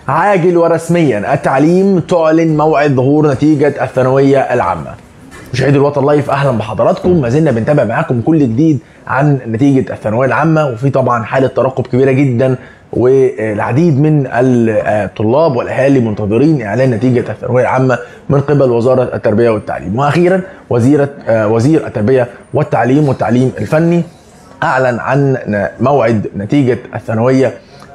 عاجل ورسميا التعليم تعلن موعد ظهور نتيجة الثانوية العامة مشاهدي الوطن لايف اهلا بحضراتكم ما زلنا بنتابع معاكم كل جديد عن نتيجة الثانوية العامة وفي طبعا حالة ترقب كبيرة جدا والعديد من الطلاب والاهالي منتظرين اعلان نتيجه الثانويه العامه من قبل وزاره التربيه والتعليم واخيرا وزيره وزير التربيه والتعليم والتعليم الفني اعلن عن موعد نتيجه الثانويه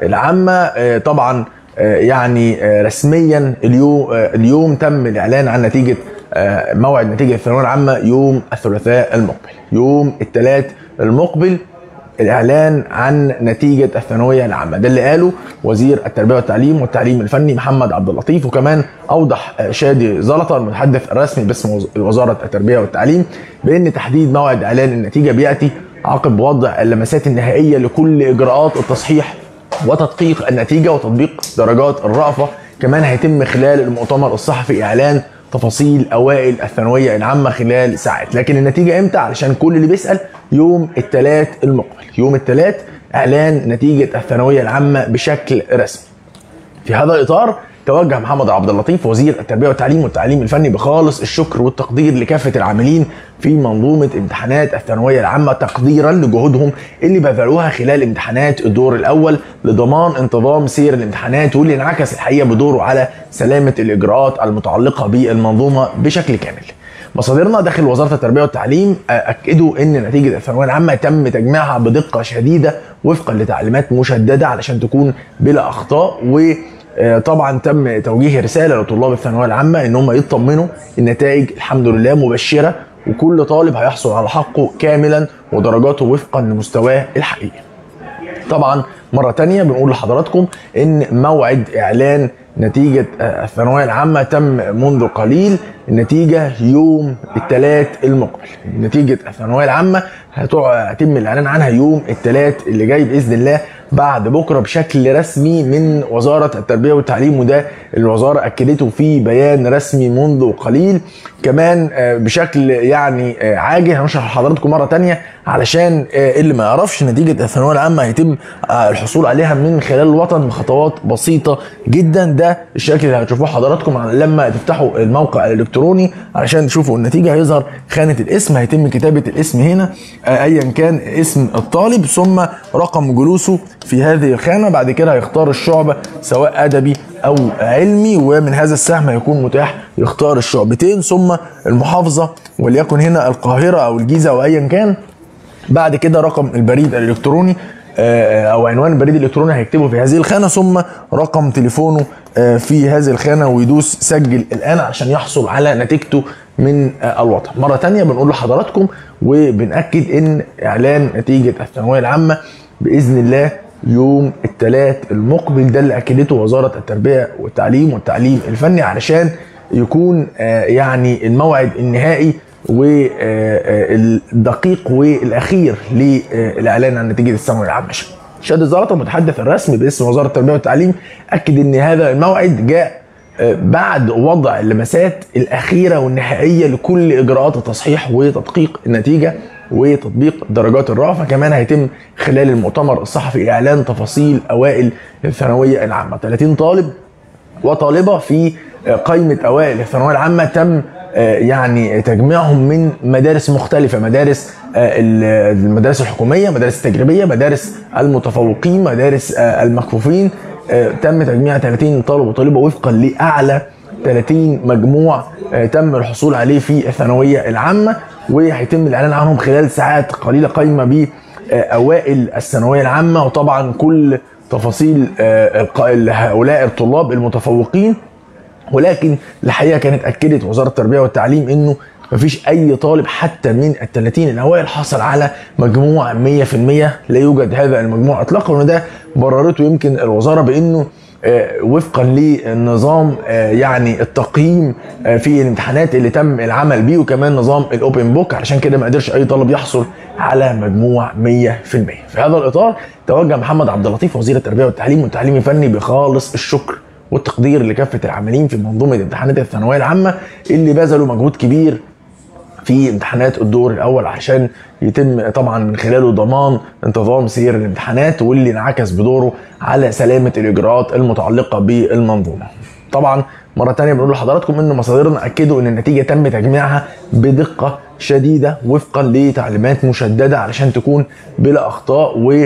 العامه طبعا يعني رسميا اليوم اليوم تم الاعلان عن نتيجه موعد نتيجه الثانويه العامه يوم الثلاثاء المقبل يوم الثلاث المقبل الاعلان عن نتيجه الثانويه العامه ده اللي قاله وزير التربيه والتعليم والتعليم الفني محمد عبد اللطيف وكمان اوضح شادي زلطه المتحدث الرسمي باسم وزاره التربيه والتعليم بان تحديد موعد اعلان النتيجه بياتي عقب وضع اللمسات النهائيه لكل اجراءات التصحيح وتدقيق النتيجه وتطبيق درجات الرأفه كمان هيتم خلال المؤتمر الصحفي اعلان تفاصيل اوائل الثانويه العامه خلال ساعات لكن النتيجه امتى علشان كل اللي بيسال يوم الثلاث المقبل يوم الثلاث اعلان نتيجه الثانويه العامه بشكل رسمي في هذا الاطار توجه محمد عبد اللطيف وزير التربيه والتعليم والتعليم الفني بخالص الشكر والتقدير لكافه العاملين في منظومه امتحانات الثانويه العامه تقديرا لجهودهم اللي بذلوها خلال امتحانات الدور الاول لضمان انتظام سير الامتحانات واللي انعكس الحقيقه بدوره على سلامه الاجراءات المتعلقه بالمنظومه بشكل كامل. مصادرنا داخل وزاره التربيه والتعليم اكدوا ان نتيجه الثانويه العامه تم تجميعها بدقه شديده وفقا لتعليمات مشدده علشان تكون بلا اخطاء و طبعا تم توجيه رساله لطلاب الثانويه العامه ان هم يطمنوا النتائج الحمد لله مبشره وكل طالب هيحصل على حقه كاملا ودرجاته وفقا لمستواه الحقيقي. طبعا مرة تانية بنقول لحضراتكم ان موعد اعلان نتيجة الثانوية العامة تم منذ قليل النتيجة يوم الثلاث المقبل نتيجة الثانوية العامة هيتم الاعلان عنها يوم الثلاث اللي جاي باذن الله بعد بكره بشكل رسمي من وزاره التربيه والتعليم وده الوزاره اكدته في بيان رسمي منذ قليل كمان بشكل يعني عاجل هنشرح لحضراتكم مره تانية علشان اللي ما يعرفش نتيجه الثانويه العامه هيتم الحصول عليها من خلال الوطن بخطوات بسيطه جدا ده الشكل اللي هتشوفوه حضراتكم لما تفتحوا الموقع الالكتروني علشان تشوفوا النتيجه هيظهر خانه الاسم هيتم كتابه الاسم هنا ايا كان اسم الطالب ثم رقم جلوسه في هذه الخانه بعد كده هيختار الشعبه سواء ادبي او علمي ومن هذا السهم هيكون متاح يختار الشعبتين ثم المحافظه وليكن هنا القاهره او الجيزه او ايا كان بعد كده رقم البريد الالكتروني او عنوان البريد الالكتروني هيكتبه في هذه الخانه ثم رقم تليفونه في هذه الخانه ويدوس سجل الان عشان يحصل على نتيجته من الوطن مره تانية بنقول لحضراتكم وبنأكد ان اعلان نتيجه الثانويه العامه باذن الله يوم الثلاث المقبل ده اللي اكدته وزاره التربيه والتعليم والتعليم الفني علشان يكون يعني الموعد النهائي والدقيق والاخير للاعلان عن نتيجه الثانويه العامه شاد الزلطه المتحدث الرسمي باسم وزاره التربيه والتعليم اكد ان هذا الموعد جاء بعد وضع اللمسات الاخيره والنهائيه لكل اجراءات التصحيح وتدقيق النتيجه وتطبيق درجات الرأفة كمان هيتم خلال المؤتمر الصحفي إعلان تفاصيل أوائل الثانوية العامة 30 طالب وطالبة في قائمة أوائل الثانوية العامة تم يعني تجميعهم من مدارس مختلفة مدارس المدارس الحكومية مدارس التجريبية مدارس المتفوقين مدارس المكفوفين تم تجميع 30 طالب وطالبة وفقا لأعلى 30 مجموع تم الحصول عليه في الثانوية العامة وهيتم الاعلان عنهم خلال ساعات قليله قايمه باوائل الثانويه العامه وطبعا كل تفاصيل هؤلاء الطلاب المتفوقين ولكن الحقيقه كانت اكدت وزاره التربيه والتعليم انه مفيش اي طالب حتى من ال 30 الاوائل حصل على مجموع 100% لا يوجد هذا المجموع اطلاقا وده بررته يمكن الوزاره بانه وفقا لنظام يعني التقييم في الامتحانات اللي تم العمل بيه وكمان نظام الاوبن بوك علشان كده ما قدرش اي طالب يحصل على مجموع 100% في هذا الاطار توجه محمد عبد اللطيف وزير التربيه والتعليم والتعليم الفني بخالص الشكر والتقدير لكافه العاملين في منظومه امتحانات الثانويه العامه اللي بذلوا مجهود كبير في امتحانات الدور الاول عشان يتم طبعا من خلاله ضمان انتظام سير الامتحانات واللي انعكس بدوره على سلامه الاجراءات المتعلقه بالمنظومه. طبعا مره ثانيه بنقول لحضراتكم ان مصادرنا اكدوا ان النتيجه تم تجميعها بدقه شديده وفقا لتعليمات مشدده علشان تكون بلا اخطاء و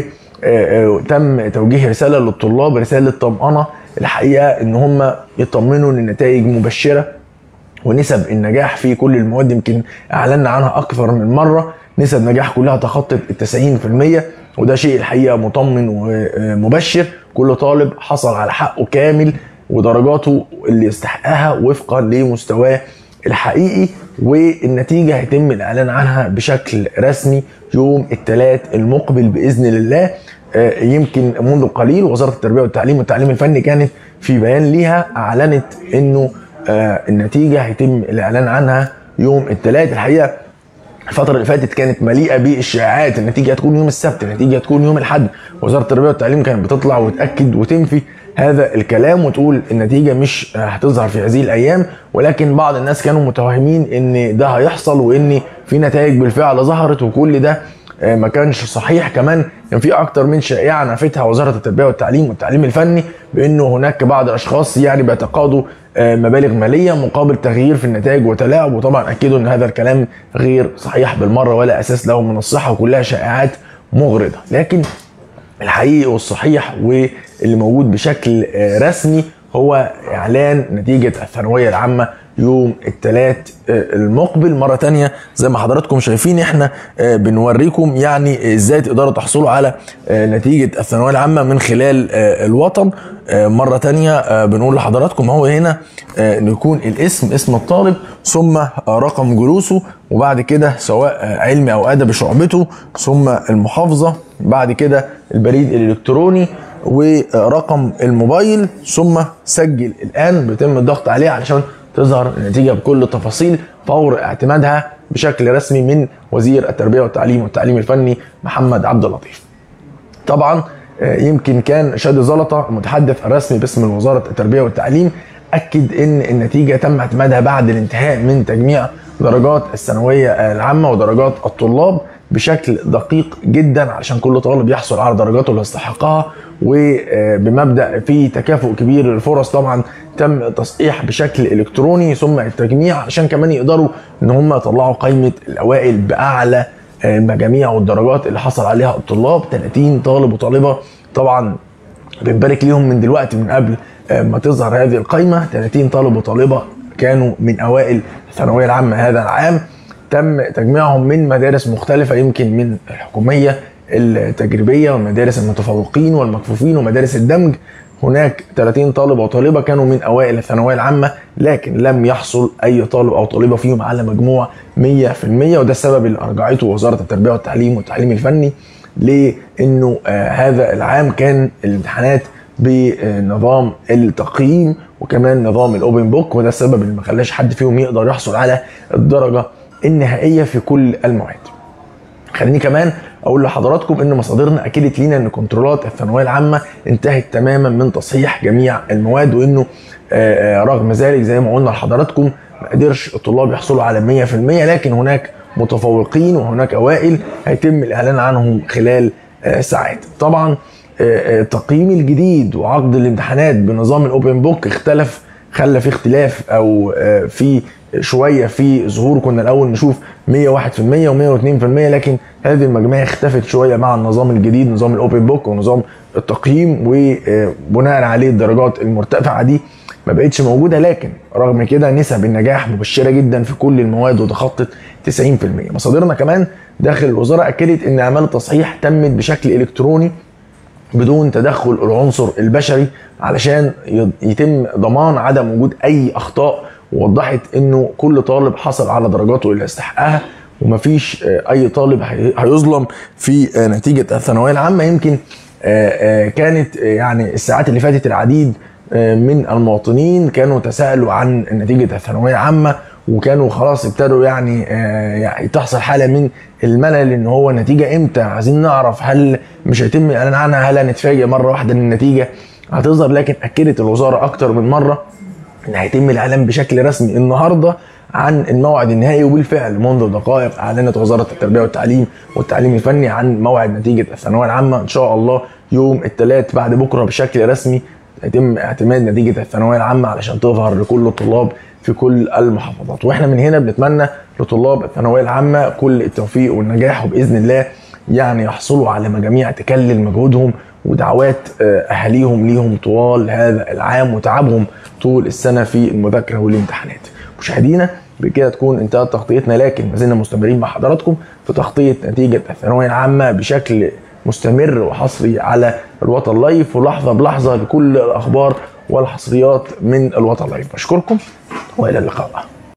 تم توجيه رساله للطلاب رساله طمانه الحقيقه ان هم يطمنوا ان النتائج مبشره ونسب النجاح في كل المواد يمكن اعلنا عنها اكثر من مره نسب نجاح كلها تخطت ال 90% وده شيء الحقيقه مطمن ومبشر كل طالب حصل على حقه كامل ودرجاته اللي يستحقها وفقا لمستواه الحقيقي والنتيجة هيتم الإعلان عنها بشكل رسمي يوم الثلاث المقبل بإذن الله يمكن منذ قليل وزارة التربية والتعليم والتعليم الفني كانت في بيان ليها أعلنت إنه النتيجة هيتم الإعلان عنها يوم الثلاث الحقيقة الفترة اللي فاتت كانت مليئة بالشائعات النتيجة هتكون يوم السبت النتيجة هتكون يوم الأحد وزارة التربية والتعليم كانت بتطلع وتأكد وتنفي هذا الكلام وتقول النتيجه مش هتظهر في هذه الايام ولكن بعض الناس كانوا متوهمين ان ده هيحصل وان في نتائج بالفعل ظهرت وكل ده ما كانش صحيح كمان كان في اكتر من شائعه نفتها وزاره التربيه والتعليم والتعليم الفني بانه هناك بعض الاشخاص يعني بيتقاضوا مبالغ ماليه مقابل تغيير في النتائج وتلاعب وطبعا اكدوا ان هذا الكلام غير صحيح بالمره ولا اساس له من الصحه وكلها شائعات مغرضه لكن الحقيقي والصحيح واللي موجود بشكل رسمي هو اعلان نتيجه الثانويه العامه يوم الثلاث المقبل مرة تانية زي ما حضراتكم شايفين احنا بنوريكم يعني ازاي تقدروا تحصلوا على نتيجة الثانوية العامة من خلال الوطن مرة تانية بنقول لحضراتكم هو هنا نكون الاسم اسم الطالب ثم رقم جلوسه وبعد كده سواء علمي او ادبي شعبته ثم المحافظة بعد كده البريد الالكتروني ورقم الموبايل ثم سجل الان بيتم الضغط عليه علشان تظهر النتيجه بكل التفاصيل فور اعتمادها بشكل رسمي من وزير التربيه والتعليم والتعليم الفني محمد عبد اللطيف. طبعا يمكن كان شادي زلطه المتحدث الرسمي باسم وزاره التربيه والتعليم اكد ان النتيجه تم اعتمادها بعد الانتهاء من تجميع درجات الثانويه العامه ودرجات الطلاب بشكل دقيق جدا علشان كل طالب يحصل على درجاته اللي يستحقها وبمبدا في تكافؤ كبير للفرص طبعا تم التصحيح بشكل الكتروني ثم التجميع عشان كمان يقدروا ان هم يطلعوا قائمه الاوائل باعلى المجاميع والدرجات اللي حصل عليها الطلاب 30 طالب وطالبه طبعا بنبارك ليهم من دلوقتي من قبل ما تظهر هذه القائمه 30 طالب وطالبه كانوا من اوائل الثانويه العامه هذا العام تم تجميعهم من مدارس مختلفه يمكن من الحكوميه التجريبيه والمدارس المتفوقين والمكفوفين ومدارس الدمج هناك 30 طالب وطالبه كانوا من اوائل الثانويه العامه لكن لم يحصل اي طالب او طالبه فيهم على مجموع 100% وده السبب اللي ارجعته وزاره التربيه والتعليم والتعليم الفني لانه آه هذا العام كان الامتحانات بنظام التقييم وكمان نظام الاوبن بوك وده السبب اللي ما خلاش حد فيهم يقدر يحصل على الدرجه النهائيه في كل المواد. خليني كمان اقول لحضراتكم ان مصادرنا اكدت لينا ان كنترولات الثانويه العامه انتهت تماما من تصحيح جميع المواد وانه رغم ذلك زي ما قلنا لحضراتكم ما قدرش الطلاب يحصلوا على 100% لكن هناك متفوقين وهناك اوائل هيتم الاعلان عنهم خلال ساعات. طبعا التقييم الجديد وعقد الامتحانات بنظام الاوبن بوك اختلف خلى في اختلاف او في شويه في ظهور كنا الاول نشوف 101% و102% لكن هذه المجموعه اختفت شويه مع النظام الجديد نظام الاوبن بوك ونظام التقييم وبناء عليه الدرجات المرتفعه دي ما بقتش موجوده لكن رغم كده نسب النجاح مبشره جدا في كل المواد وتخطت 90% مصادرنا كمان داخل الوزاره اكدت ان اعمال التصحيح تمت بشكل الكتروني بدون تدخل العنصر البشري علشان يتم ضمان عدم وجود اي اخطاء ووضحت انه كل طالب حصل على درجاته اللي يستحقها ومفيش اي طالب هيظلم في نتيجه الثانويه العامه يمكن كانت يعني الساعات اللي فاتت العديد من المواطنين كانوا تساءلوا عن نتيجه الثانويه العامه وكانوا خلاص ابتدوا يعني, يعني تحصل حاله من الملل ان هو النتيجه امتى عايزين نعرف هل مش هيتم الاعلان عنها هل هنتفاجئ مره واحده ان النتيجه هتظهر لكن اكدت الوزاره اكتر من مره ان هيتم الاعلان بشكل رسمي النهارده عن الموعد النهائي وبالفعل منذ دقائق اعلنت وزاره التربيه والتعليم والتعليم الفني عن موعد نتيجه الثانويه العامه ان شاء الله يوم الثلاث بعد بكره بشكل رسمي يتم اعتماد نتيجه الثانويه العامه علشان تظهر لكل الطلاب في كل المحافظات واحنا من هنا بنتمنى لطلاب الثانويه العامه كل التوفيق والنجاح وباذن الله يعني يحصلوا على مجاميع تكلل مجهودهم ودعوات اهاليهم ليهم طوال هذا العام وتعبهم طول السنه في المذاكره والامتحانات. مشاهدينا بكده تكون انتهت تغطيتنا لكن ما زلنا مستمرين مع حضراتكم في تغطيه نتيجه الثانويه العامه بشكل مستمر وحصري على الوطن لايف ولحظه بلحظه بكل الاخبار والحصريات من الوطن لايف بشكركم والى اللقاء